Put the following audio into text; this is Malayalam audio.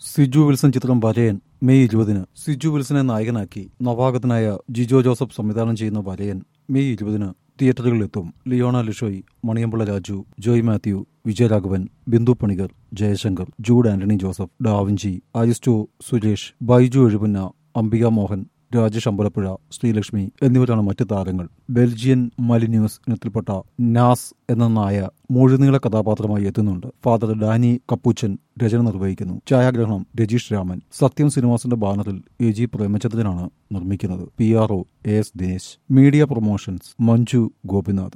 സിജു വിൽസൺ ചിത്രം വരയൻ മെയ് ഇരുപതിന് സിജു വിൽസനെ നായകനാക്കി നവാഗതനായ ജിജോ ജോസഫ് സംവിധാനം ചെയ്യുന്ന വരയൻ മെയ് ഇരുപതിന് തിയേറ്ററുകളിലെത്തും ലിയോണ ലിഷോയ് മണിയമ്പിള്ള രാജു ജോയ് മാത്യു വിജയരാഘവൻ ബിന്ദു പണിക്കർ ജയശങ്കർ ജൂഡ് ആന്റണി ജോസഫ് ഡാവിഞ്ചി അരിസ്റ്റോ സുരേഷ് ബൈജു എഴുപുന്ന അംബിക മോഹൻ രാജേഷ് അമ്പലപ്പുഴ ശ്രീലക്ഷ്മി എന്നിവരാണ് മറ്റ് താരങ്ങൾ ബെൽജിയൻ മലിന്യൂസ് ഇനത്തിൽപ്പെട്ട നാസ് എന്ന നായ മുഴുനീള കഥാപാത്രമായി എത്തുന്നുണ്ട് ഫാദർ ഡാനി കപ്പൂച്ചൻ രചന നിർവഹിക്കുന്നു ഛായാഗ്രഹണം രജീഷ് രാമൻ സത്യം സിനിമാസിന്റെ ബാനറിൽ എ ജി പ്രേമചന്ദ്രനാണ് നിർമ്മിക്കുന്നത് P R O A S Dinesh media promotions Manju Gopinath